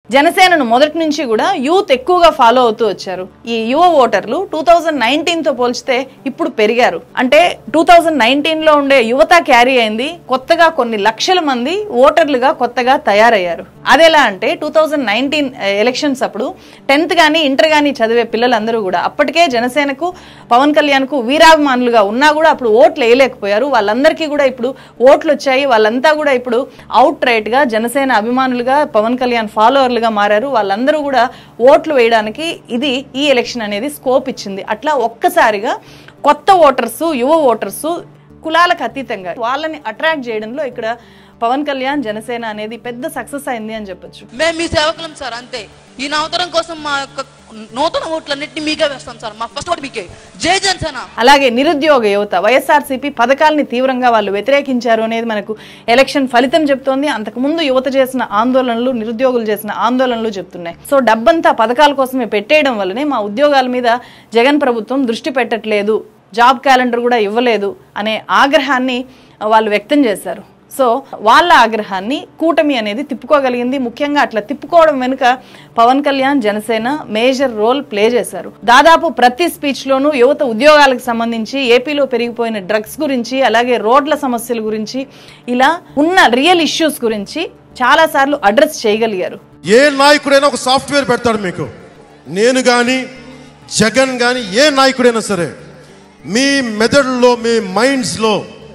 జనసేనను మొదటి నుంచి కూడా యూత్ ఎక్కువగా ఫాలో అవుతూ వచ్చారు ఈ యువ ఓటర్లు టూ థౌజండ్ నైన్టీన్ తో పోల్చితే ఇప్పుడు పెరిగారు అంటే టూ థౌజండ్ నైన్టీన్ లో ఉండే యువత క్యారీ అయింది కొత్తగా కొన్ని లక్షల మంది ఓటర్లుగా కొత్తగా తయారయ్యారు అదెలా అంటే టూ థౌజండ్ నైన్టీన్ ఎలక్షన్స్ అప్పుడు టెన్త్ కానీ ఇంటర్ కానీ చదివే పిల్లలందరూ కూడా అప్పటికే జనసేనకు పవన్ కళ్యాణ్ కు వీరాభిమానులుగా ఉన్నా కూడా అప్పుడు ఓట్లు వేయలేకపోయారు వాళ్ళందరికీ కూడా ఇప్పుడు ఓట్లు వచ్చాయి వాళ్ళంతా కూడా ఇప్పుడు అవుట్ రైట్ గా జనసేన అభిమానులుగా పవన్ కళ్యాణ్ ఫాలోవర్లుగా మారారు వాళ్ళందరూ కూడా ఓట్లు వేయడానికి ఇది ఈ ఎలక్షన్ అనేది స్కోప్ ఇచ్చింది అట్లా ఒక్కసారిగా కొత్త ఓటర్స్ యువ ఓటర్స్ కులాలకు అతీతంగా వాళ్ళని అట్రాక్ట్ చేయడంలో ఇక్కడ పవన్ కళ్యాణ్ జనసేన అనేది పెద్ద సక్సెస్ అయింది అని చెప్పొచ్చు మేము మీ సేవకులం సార్ అంతే ఈ నవతరం కోసం మా యొక్క నూతన ఓట్లన్నింటినీ మీకే వేస్తాం సార్ మా ఫస్ట్ ఓటు మీకే జై జనసేన అలాగే నిరుద్యోగ యువత వైఎస్ఆర్సీపీ పథకాలని తీవ్రంగా వాళ్ళు వ్యతిరేకించారు అనేది మనకు ఎలక్షన్ ఫలితం చెప్తోంది అంతకుముందు యువత చేసిన ఆందోళనలు నిరుద్యోగులు చేసిన ఆందోళనలు చెప్తున్నాయి సో డబ్బంతా పథకాల కోసమే పెట్టేయడం వల్లనే మా ఉద్యోగాల మీద జగన్ ప్రభుత్వం దృష్టి పెట్టట్లేదు జాబ్ క్యాలెండర్ కూడా ఇవ్వలేదు అనే ఆగ్రహాన్ని వాళ్ళు వ్యక్తం చేశారు సో వాళ్ళ ఆగ్రహాన్ని కూటమి అనేది తిప్పుకోగలిగింది ముఖ్యంగా అట్లా తిప్పుకోవడం వెనుక Pawan Kalyan Janasena major role play చేశారు దాదాపు ప్రతి స్పీచ్ లోనూ యువత ఉద్యోగాలకు సంబంధించి ఏపీలో పెరిగిపోయిన డ్రగ్స్ గురించి అలాగే రోడ్ల సమస్యల గురించి ఇలా ఉన్న రియల్ ఇష్యూస్ గురించి చాలా సార్లు అడ్రస్ చేయగలిగారు ఏ నాయకుడైనా ఒక సాఫ్ట్వేర్ పెడతాడు మీకు నేను కానీ జగన్ కానీ ఏ నాయకుడైనా సరే మీ మెదడులో మీ మైండ్స్లో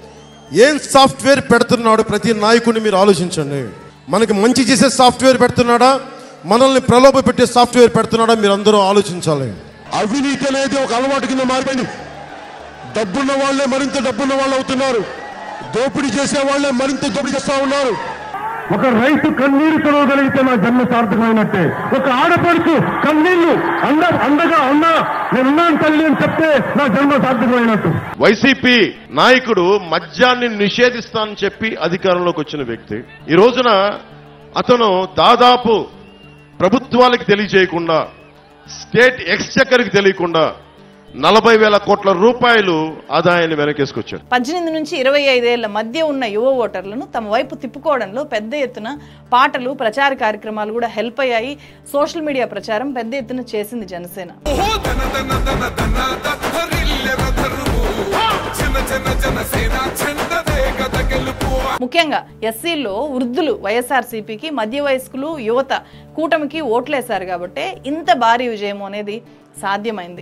ఏం సాఫ్ట్వేర్ పెడుతున్నాడు ప్రతి నాయకుడిని మీరు ఆలోచించండి మనకి మంచి చేసే సాఫ్ట్వేర్ పెడుతున్నాడా మనల్ని ప్రలోభ పెట్టే సాఫ్ట్వేర్ పెడుతున్నాడా మీరు అందరూ ఆలోచించాలి అవినీతి అనేది ఒక అలవాటు కింద మారిపోయింది డబ్బున్న వాళ్ళే మరింత డబ్బున్న వాళ్ళు అవుతున్నారు దోపిడీ చేసే వాళ్ళే మరింత దోపిడీ చేస్తా ఉన్నారు ఒక రైతు కన్నీరు తొలగలిగితే నా జన్మ సార్థకమైనట్టే ఒక ఆడపడుచు కన్నీళ్లు అంద అందగా అన్నా నేనున్నాను తల్లి అని చెప్తే నా జన్మ సార్థకమైనట్టు వైసీపీ నాయకుడు మద్యాన్ని నిషేధిస్తానని చెప్పి అధికారంలోకి వచ్చిన వ్యక్తి ఈ రోజున అతను దాదాపు ప్రభుత్వాలకు తెలియజేయకుండా స్టేట్ ఎక్స్చెక్కర్కి తెలియకుండా నలభై వేల కోట్ల రూపాయలు ఆదాయాన్ని వెనకేసుకొచ్చాడు పద్దెనిమిది నుంచి ఇరవై ఐదేళ్ల మధ్య ఉన్న యువ ఓటర్లను తమ వైపు తిప్పుకోవడంలో పెద్ద ఎత్తున పాటలు ప్రచార కార్యక్రమాలు కూడా హెల్ప్ అయ్యాయి సోషల్ మీడియా ప్రచారం పెద్ద ఎత్తున చేసింది జనసేన ఓహో ధన ధన ధన ధన దత్తరిల్లెర ధరువు జన జన జన సేన చెందదే గద గెలుపు ముఖ్యంగా ఎస్సీల్లో వృద్ధులు వైఎస్ఆర్సీపీకి మధ్య వయస్కులు యువత కూటమికి ఓట్లేశారు కాబట్టి ఇంత భారీ విజయం అనేది సాధ్యమైంది